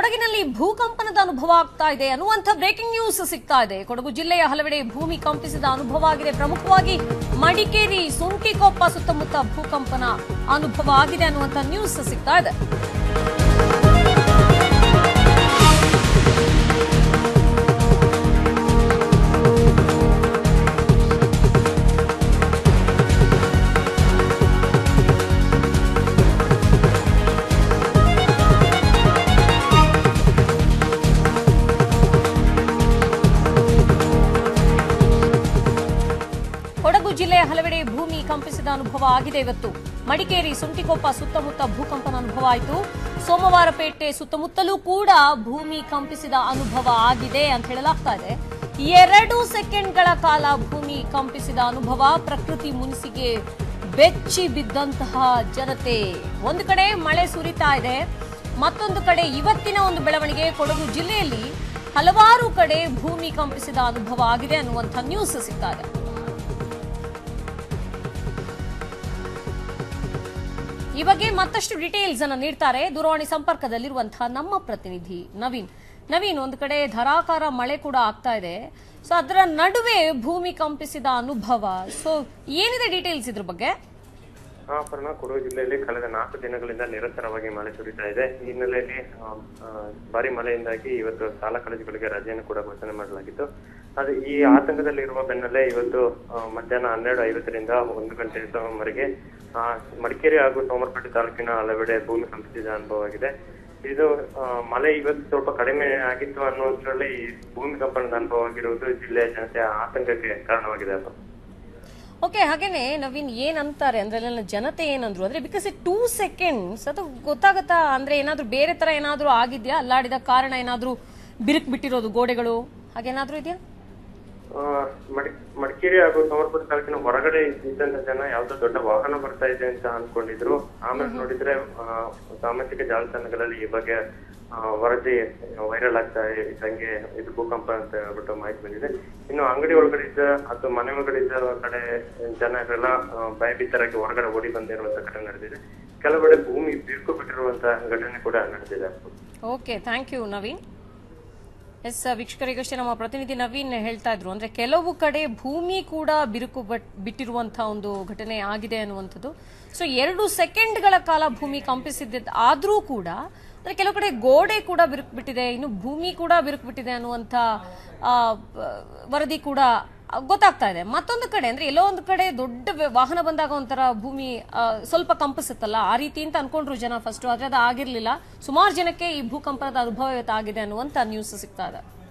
ಕೊಡಗಿನಲ್ಲಿ ಭೂಕಂಪನದ ಅನುಭವ ಆಗ್ತಾ ಇದೆ ಅನ್ನುವಂಥ ಬ್ರೇಕಿಂಗ್ ನ್ಯೂಸ್ ಸಿಗ್ತಾ ಇದೆ ಕೊಡಗು ಜಿಲ್ಲೆಯ ಹಲವೆಡೆ ಭೂಮಿ ಕಂಪಿಸಿದ ಅನುಭವ ಆಗಿದೆ ಪ್ರಮುಖವಾಗಿ ಮಡಿಕೇರಿ ಸುಂಕಿಕೊಪ್ಪ ಸುತ್ತಮುತ್ತ ಭೂಕಂಪನ ಅನುಭವ ಆಗಿದೆ ಅನ್ನುವಂಥ ನ್ಯೂಸ್ ಸಿಗ್ತಾ ಇದೆ ಕೊಡಗು ಜಿಲ್ಲೆಯ ಹಲವೆಡೆ ಭೂಮಿ ಕಂಪಿಸಿದ ಅನುಭವ ಆಗಿದೆ ಇವತ್ತು ಮಡಿಕೇರಿ ಸುಂಟಿಕೊಪ್ಪ ಸುತ್ತಮುತ್ತ ಭೂಕಂಪನ ಅನುಭವ ಆಯಿತು ಸೋಮವಾರಪೇಟೆ ಸುತ್ತಮುತ್ತಲೂ ಕೂಡ ಭೂಮಿ ಕಂಪಿಸಿದ ಅನುಭವ ಆಗಿದೆ ಅಂತ ಹೇಳಲಾಗ್ತಾ ಇದೆ ಎರಡು ಸೆಕೆಂಡ್ಗಳ ಕಾಲ ಭೂಮಿ ಕಂಪಿಸಿದ ಅನುಭವ ಪ್ರಕೃತಿ ಮುನಿಸಿಗೆ ಬೆಚ್ಚಿ ಬಿದ್ದಂತಹ ಜನತೆ ಒಂದು ಕಡೆ ಮಳೆ ಸುರಿತಾ ಇದೆ ಮತ್ತೊಂದು ಕಡೆ ಇವತ್ತಿನ ಒಂದು ಬೆಳವಣಿಗೆ ಕೊಡಗು ಜಿಲ್ಲೆಯಲ್ಲಿ ಹಲವಾರು ಕಡೆ ಭೂಮಿ ಕಂಪಿಸಿದ ಅನುಭವ ಆಗಿದೆ ಅನ್ನುವಂಥ ನ್ಯೂಸ್ ಸಿಗ್ತಾ ಇದೆ ಈ ಬಗ್ಗೆ ಮತ್ತಷ್ಟು ಡೀಟೇಲ್ಸ್ ಅನ್ನ ನೀಡ್ತಾರೆ ದೂರವಾಣಿ ಸಂಪರ್ಕದಲ್ಲಿರುವಂತಹ ನಮ್ಮ ಪ್ರತಿನಿಧಿ ನವೀನ್ ನವೀನ್ ಒಂದು ಕಡೆ ಧಾರಾಕಾರ ಮಳೆ ಕೂಡ ಆಗ್ತಾ ಇದೆ ಸೊ ಅದರ ನಡುವೆ ಭೂಮಿ ಕಂಪಿಸಿದ ಅನುಭವ ಸೊ ಏನಿದೆ ಡೀಟೇಲ್ಸ್ ಇದ್ರ ಬಗ್ಗೆ ಆ ಪರ್ಣ ಕೊಡಗು ಜಿಲ್ಲೆಯಲ್ಲಿ ಕಳೆದ ನಾಲ್ಕು ದಿನಗಳಿಂದ ನಿರಂತರವಾಗಿ ಮಳೆ ಸುರಿತಾ ಇದೆ ಈ ಹಿನ್ನೆಲೆಯಲ್ಲಿ ಆ, ಆ, ಭಾರಿ ಮಳೆಯಿಂದಾಗಿ ಇವತ್ತು ಶಾಲಾ ಕಾಲೇಜುಗಳಿಗೆ ರಜೆಯನ್ನು ಕೂಡ ಘೋಷಣೆ ಮಾಡಲಾಗಿತ್ತು ಅದು ಈ ಆತಂಕದಲ್ಲಿರುವ ಬೆನ್ನಲ್ಲೇ ಇವತ್ತು ಆ, ಮಧ್ಯಾಹ್ನ ಹನ್ನೆರಡು ಐವತ್ತರಿಂದ ಒಂದು ಗಂಟೆ ಸಮಯವರೆಗೆ ಆ, ಮಡಿಕೇರಿ ಹಾಗೂ ಸೋಮರಪೇಟೆ ತಾಲೂಕಿನ ಹಲವೆಡೆ ಭೂಮಿ ಕಂಪಿಸಿದ ಅನುಭವವಾಗಿದೆ ಇದು ಆ, ಮಳೆ ಇವತ್ತು ಸ್ವಲ್ಪ ಕಡಿಮೆ ಆಗಿತ್ತು ಅನ್ನೋದ್ರಲ್ಲಿ ಈ ಭೂಮಿ ಕಂಪನದ ಅನುಭವ ಆಗಿರುವುದು ಜಿಲ್ಲೆಯ ಜನತೆಯ ಆತಂಕಕ್ಕೆ ಕಾರಣವಾಗಿದೆ ಅದು ಓಕೆ ಹಾಗೇನೆ ನವೀನ್ ಏನ್ ಅಂತಾರೆ ಅಂದ್ರೆ ಅಲ್ಲೆಲ್ಲ ಜನತೆ ಏನಂದ್ರು ಅಂದ್ರೆ ಬಿಕಾಸ್ ಟೂ ಸೆಕೆಂಡ್ಸ್ ಅದು ಗೊತ್ತಾಗತ್ತಾ ಅಂದ್ರೆ ಏನಾದ್ರೂ ಬೇರೆ ತರ ಏನಾದ್ರೂ ಆಗಿದ್ಯಾ ಅಲ್ಲಾಡಿದ ಕಾರಣ ಏನಾದ್ರೂ ಬಿರುಕು ಬಿಟ್ಟಿರೋದು ಗೋಡೆಗಳು ಹಾಗೇನಾದ್ರೂ ಇದೆಯಾ ಆ, ಮಡಿ ಮಡಿಕೇರಿ ಹಾಗೂ ಸೋಮರಪೇಟೆ ತಾಲೂಕಿನ ಹೊರಗಡೆ ಇದ್ದಂತ ಜನ ಯಾವ್ದೋ ದೊಡ್ಡ ವಾಹನ ಬರ್ತಾ ಇದೆ ಅಂತ ಅನ್ಕೊಂಡಿದ್ರು ಆಮೇಲೆ ನೋಡಿದ್ರೆ ಆ, ಸಾಮಾಜಿಕ ಜಾಲತಾಣಗಳಲ್ಲಿ ಈ ಬಗ್ಗೆ ಆ, ವರದಿ ವೈರಲ್ ಆಗ್ತಾ ಇದ್ದಂಗೆ ಇದು ಭೂಕಂಪ ಅಂತ ಹೇಳ್ಬಿಟ್ಟು ಮಾಹಿತಿ ಬಂದಿದೆ ಇನ್ನು ಅಂಗಡಿ ಒಳಗಡೆ ಇದ್ದ ಅಥವಾ ಮನೆ ಒಳಗಡೆ ಇದ್ದ ಕಡೆ ಜನರೆಲ್ಲ ಆ, ಭಯಭೀತರಾಗಿ ಹೊರಗಡೆ ಓಡಿ ಬಂದಿರುವಂತ ಘಟನೆ ನಡೆದಿದೆ ಕೆಲವೆಡೆ ಭೂಮಿ ಬಿರುಕು ಬಿಟ್ಟಿರುವಂತ ಘಟನೆ ಕೂಡ ನಡೆದಿದೆ okay thank you Naveen S ವೀಕ್ಷಕರಿಗಷ್ಟೇ ನಮ್ಮ ಪ್ರತಿನಿಧಿ ನವೀನ್ ಹೇಳ್ತಾ ಇದ್ರು ಅಂದ್ರೆ ಕೆಲವು ಕಡೆ ಭೂಮಿ ಕೂಡ ಬಿರುಕು ಬಟ್ ಬಿಟ್ಟಿರುವಂತಹ ಒಂದು ಘಟನೆ ಆಗಿದೆ ಅನ್ನುವಂಥದ್ದು ಸೊ ಎರಡು ಸೆಕೆಂಡ್ಗಳ ಕಾಲ ಭೂಮಿ ಕಂಪಿಸಿದ್ದ ಆದ್ರೂ ಕೂಡ ಅಂದ್ರೆ ಕೆಲವು ಕಡೆ ಗೋಡೆ ಕೂಡ ಬಿರುಕು ಬಿಟ್ಟಿದೆ ಇನ್ನು ಭೂಮಿ ಕೂಡ ಬಿರುಕು ಬಿಟ್ಟಿದೆ ಅನ್ನುವಂಥ ಆ, ಬ- ವರದಿ ಕೂಡ ಗೊತ್ತಾಗ್ತಾ ಇದೆ ಮತ್ತೊಂದು ಕಡೆ ಅಂದ್ರೆ ಎಲ್ಲೋ ಒಂದು ಕಡೆ ದೊಡ್ಡ ವ್ಯ- ವಾಹನ ಬಂದಾಗ ಒಂಥರ ಭೂಮಿ ಆ, ಸ್ವಲ್ಪ ಕಂಪಿಸುತ್ತಲ್ಲ ಆ ರೀತಿ ಅಂತ ಅನ್ಕೊಂಡ್ರು ಜನ ಫಸ್ಟ್ ಆದ್ರೆ ಅದು ಆಗಿರ್ಲಿಲ್ಲ ಸುಮಾರು ಜನಕ್ಕೆ ಈ ಭೂಕಂಪನದ ಅನುಭವ ಇವತ್ತು ಆಗಿದೆ ಅನ್ನುವಂತ ನ್ಯೂಸ್ ಸಿಗ್ತಾ ಇದೆ